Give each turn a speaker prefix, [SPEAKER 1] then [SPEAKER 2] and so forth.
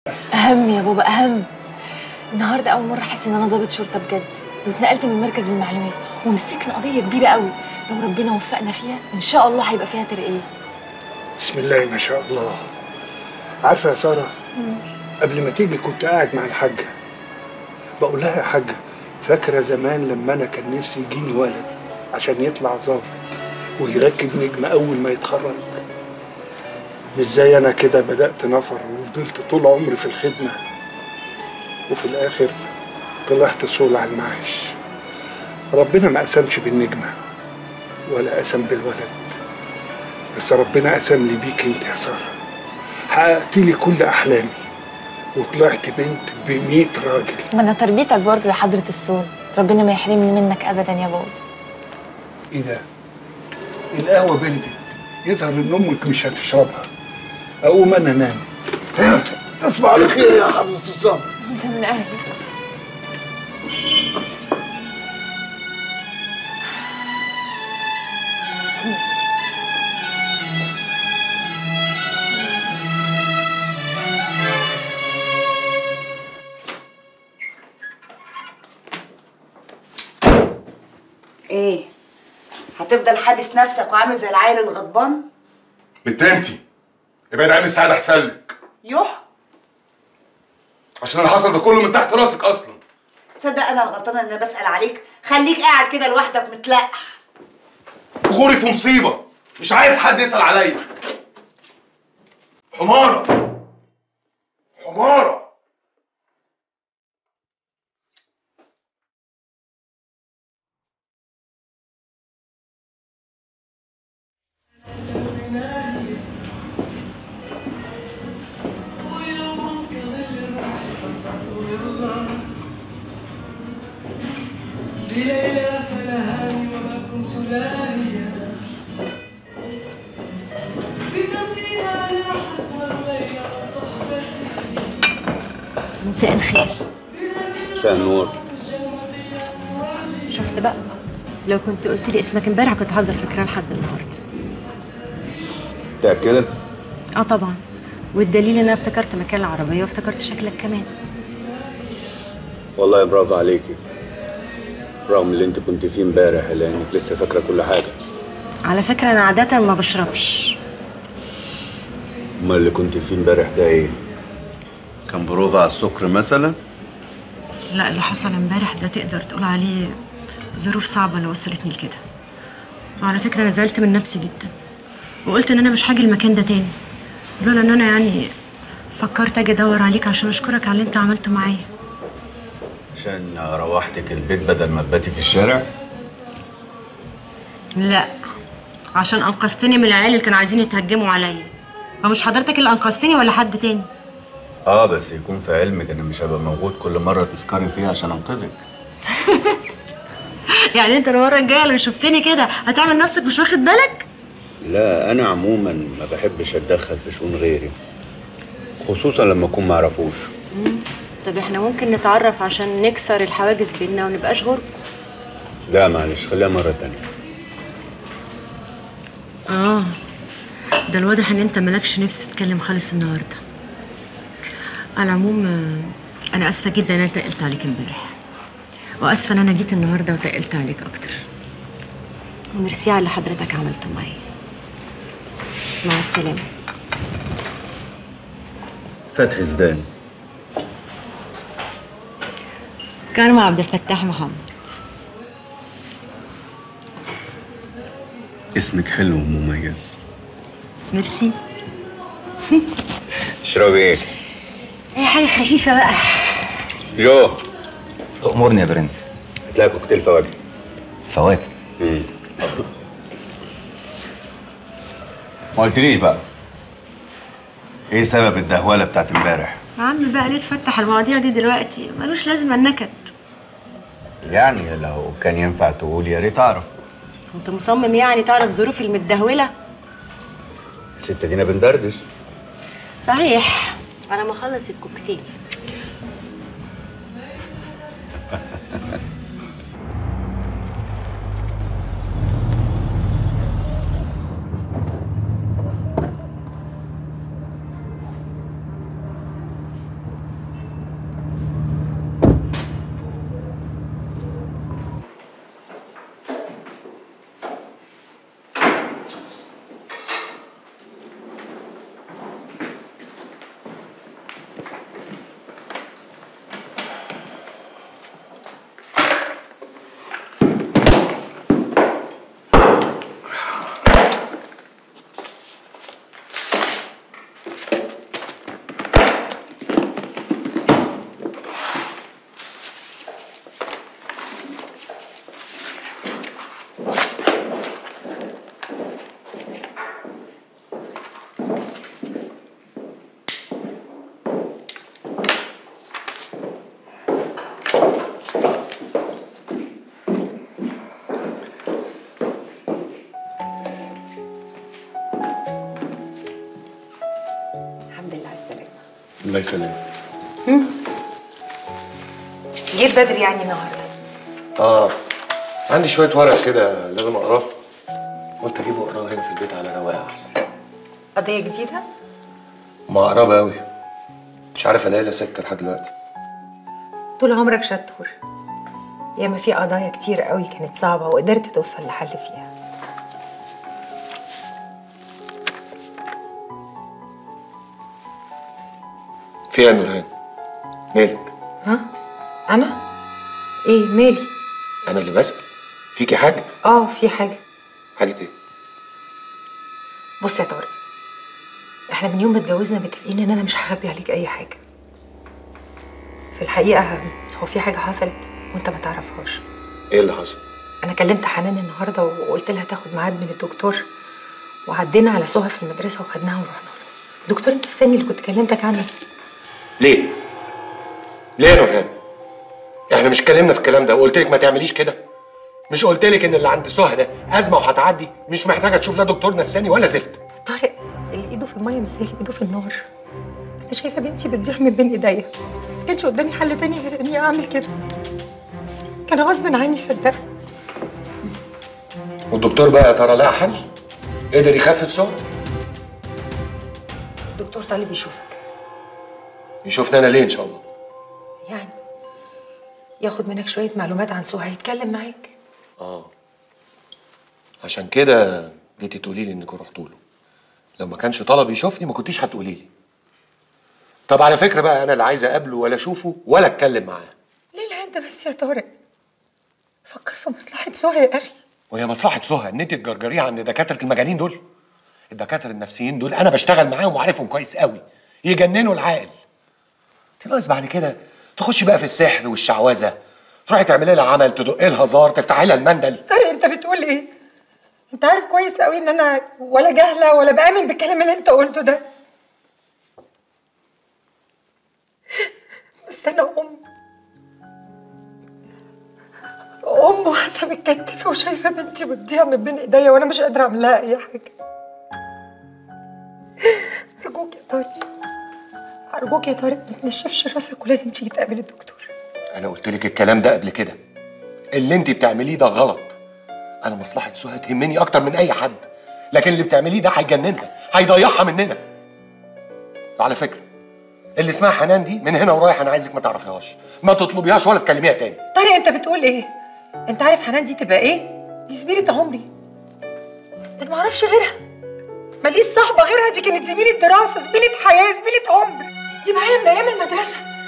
[SPEAKER 1] اهم يا بابا اهم النهارده اول مره احس ان انا ضابط شرطه بجد واتنقلت من مركز المعلومات ومسكنا قضيه كبيره قوي لو ربنا وفقنا فيها ان شاء الله هيبقى فيها ترقيه
[SPEAKER 2] بسم الله ما شاء الله عارفه يا ساره قبل ما تيجي كنت قاعد مع الحاجه بقول لها يا حاجه فاكره زمان لما انا كان نفسي يجيني ولد عشان يطلع ظابط ويركب نجم اول ما يتخرج مش زي انا كده بدات نفر وفضلت طول عمري في الخدمه وفي الاخر طلعت صول على المعاش ربنا ما قسمش بالنجمه ولا قسم بالولد بس ربنا قسم لي بيك انت يا ساره حققت لي كل احلامي وطلعت بنت ب راجل
[SPEAKER 1] ما انا تربيتك برضه يا حضره السون ربنا ما يحرمني منك ابدا يا بابا
[SPEAKER 2] ايه ده القهوه بردت يظهر ان امك مش هتشربها اقوم انا انام تصبح على خير يا حضره الظابط
[SPEAKER 1] انت من اهلي
[SPEAKER 3] ايه هتفضل حابس نفسك وعامل زي العيل الغضبان
[SPEAKER 4] بنت انتي ابعد عني السعاده احسن لك
[SPEAKER 3] يوه
[SPEAKER 4] عشان اللي حصل ده كله من تحت راسك اصلا
[SPEAKER 3] تصدق انا الغلطانه ان انا بسال عليك خليك قاعد كده لوحدك متلقح
[SPEAKER 4] غوري في مصيبه مش عايز حد يسال عليا حماره حماره
[SPEAKER 5] ليلى فنهاني وما كنت لاهيا بذنبها لاحت والليل صحبتي
[SPEAKER 6] مساء الخير
[SPEAKER 7] مساء النور
[SPEAKER 6] شفت بقى لو كنت قلت لي اسمك امبارح كنت هفضل فاكراه لحد النهارده
[SPEAKER 7] متأكدة؟
[SPEAKER 6] اه طبعا والدليل ان انا افتكرت مكان العربيه وافتكرت شكلك كمان
[SPEAKER 7] والله برافو عليكي رغم اللي انت كنت فيه امبارح الا انك لسه فاكرة كل حاجة
[SPEAKER 6] على فكره انا عاده ما بشربش
[SPEAKER 7] امال اللي كنت فيه امبارح ده ايه؟ كان بروفا على السكر مثلا؟
[SPEAKER 6] لا اللي حصل امبارح ده تقدر تقول عليه ظروف صعبه اللي وصلتني لكده وعلى فكره انا زعلت من نفسي جدا وقلت ان انا مش هاجي المكان ده تاني لولا ان انا يعني فكرت اجي ادور عليك عشان اشكرك على اللي انت عملته معايا
[SPEAKER 7] عشان روحتك البيت بدل ما تباتي في الشارع؟
[SPEAKER 6] لا عشان انقذتني من العيال اللي كانوا عايزين يتهجموا عليا فمش حضرتك اللي انقذتني ولا حد تاني
[SPEAKER 7] اه بس يكون في علمك انا مش هبقى موجود كل مرة تسكري فيها عشان انقذك
[SPEAKER 6] يعني انت المره الجايه لو شفتني كده هتعمل نفسك مش واخد بالك
[SPEAKER 7] لا انا عموما ما بحبش اتدخل في شؤون غيري خصوصا لما اكون معرفوش
[SPEAKER 6] طب احنا ممكن نتعرف عشان نكسر الحواجز بيننا ونبقاش غرب
[SPEAKER 7] لا معلش خليها مرة تانية
[SPEAKER 6] اه ده الواضح ان انت مالكش نفس تتكلم خالص النهارده على العموم آه، انا اسفه جدا ان انا تقلت عليك امبارح واسفه ان انا جيت النهارده وتقلت عليك اكتر وميرسي على اللي حضرتك عملته معايا مع السلامه
[SPEAKER 7] فتحي زدان
[SPEAKER 6] كان مع عبد الفتاح محمد
[SPEAKER 7] اسمك حلو ومميز
[SPEAKER 6] ميرسي
[SPEAKER 7] تشربي ايه؟
[SPEAKER 6] اي حاجه خفيفه بقى
[SPEAKER 7] جو
[SPEAKER 8] أمورني يا برنس
[SPEAKER 7] هتلاقي كوكتيل فواكه
[SPEAKER 8] فواكه
[SPEAKER 7] مم. ما قلتليش بقى ايه سبب الدهوله بتاعت امبارح
[SPEAKER 6] يا عم بقى ليه تفتح المواضيع دي دلوقتي ملوش لازمه النكد
[SPEAKER 7] يعني لو كان ينفع تقول يا ريت اعرف
[SPEAKER 6] انت مصمم يعني تعرف ظروفي المتدهوله
[SPEAKER 7] ست دينا بندردش
[SPEAKER 6] صحيح على ما اخلص الكوكتيل
[SPEAKER 9] الله يسلمك
[SPEAKER 3] جيت بدري يعني النهارده
[SPEAKER 9] اه عندي شويه ورق كده لازم اقراه قلت اجيبه اقراه هنا في البيت على رواقه احسن
[SPEAKER 3] قضيه جديده
[SPEAKER 9] مقربه قوي مش عارف الاقي لها سكه لحد دلوقتي
[SPEAKER 10] طول عمرك شطور ياما في قضايا كتير قوي كانت صعبة وقدرت توصل لحل فيها
[SPEAKER 9] فيها يا نورهان مالك
[SPEAKER 10] ها أنا؟ إيه مالي؟
[SPEAKER 9] انا اللي بسال فيكي حاجه
[SPEAKER 10] آه في حاجة
[SPEAKER 9] حاجه ايه
[SPEAKER 10] بص يا طارق احنا من يوم ما اتجوزنا متفقين ان انا مش هخبي عليك اي حاجة في الحقيقة هو في حاجة حصلت وانت ما تعرفهاش
[SPEAKER 9] ايه اللي حصل
[SPEAKER 10] انا كلمت حنان النهارده وقلت لها تاخد ميعاد من الدكتور وعدينا على سهى في المدرسه وخدناها ورحنا له الدكتور النفساني اللي كنت كلمتك عنه
[SPEAKER 9] ليه ليه يا نورهان احنا مش اتكلمنا في الكلام ده وقلت لك ما تعمليش كده مش قلت لك ان اللي عند سهى ده ازمه وهتعدي مش محتاجه تشوف لا دكتور نفساني ولا زفت
[SPEAKER 10] طارق اللي ايده في الميه مش زي اللي ايده في النار انا شايفه بنتي بتضيع من بين ايديا ما كانش قدامي حل تاني غير اني اعمل كده كان غصب عني صدقني
[SPEAKER 9] والدكتور بقى يا ترى لقى حل قدر يخفف سهى
[SPEAKER 10] الدكتور طالب يشوفك
[SPEAKER 9] يشوفنا انا ليه ان شاء الله
[SPEAKER 10] يعني ياخد منك شويه معلومات عن سهى هيتكلم معاك
[SPEAKER 9] اه عشان كده جيتي تقولي لي انكم رحتوا له لو ما كانش طلب يشوفني ما كنتيش هتقولي لي طب على فكره بقى انا لا عايز اقابله ولا اشوفه ولا اتكلم معاه
[SPEAKER 10] ليه لا انت بس يا طارق فكر في مصلحه سهى يا اخي
[SPEAKER 9] وهي مصلحه سهى ان انت تجرجريها عند دكاتره المجانين دول الدكاتره النفسيين دول انا بشتغل معاهم وعارفهم كويس قوي يجننوا العقل انت ناقص بعد كده تخشي بقى في السحر والشعوذه تروحي تعملي لها عمل تدقي لها زار تفتحي لها المندل
[SPEAKER 10] طارق انت بتقول ايه انت عارف كويس قوي ان انا ولا جاهله ولا بامن بالكلام اللي انت قلته ده بس انا ام ام واقفه متكتفه وشايفه بنتي بتضيع من بين ايديا وانا مش قادره اعمل لها اي حاجه ارجوك يا طارق ارجوك يا طارق ما تنشفش راسك ولازم تيجي تقابل الدكتور
[SPEAKER 9] انا قلت لك الكلام ده قبل كده اللي انت بتعمليه ده غلط انا مصلحه سهى تهمني اكتر من اي حد لكن اللي بتعمليه ده هيجننها هيضيعها مننا وعلى فكره اللي اسمها حنان دي من هنا ورايح انا عايزك ما تعرفيهاش ما تطلبيهاش ولا تكلميها تاني
[SPEAKER 10] طارق انت بتقول ايه انت عارف حنان دي تبقى ايه دي زميله عمري ده انا ما اعرفش غيرها ماليش صاحبه غيرها دي كانت زميله دراسه زميله حياه زميله عمر دي معايا من ايام المدرسه